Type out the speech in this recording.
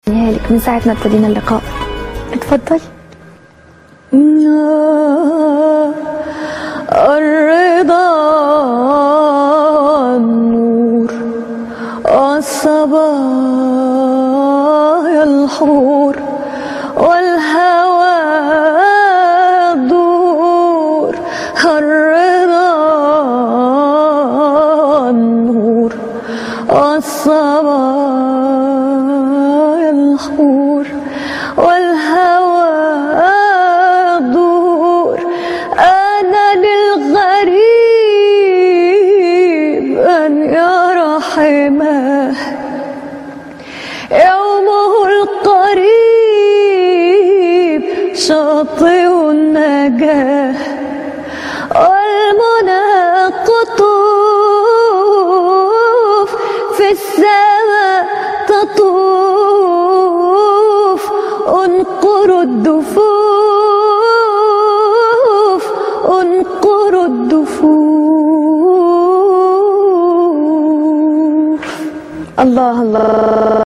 لك من ساعة ما ابتدينا اللقاء اتفضلي الرضا النور الصبايا الحور والهوى دور الرضا النور الصبايا الحور والهوى دور أنا للغريب أن يرى حماه يومه القريب شاطئ النجاه والمنى قطوف في السماء تطوف انقروا الدفوف انقروا الدفوف الله الله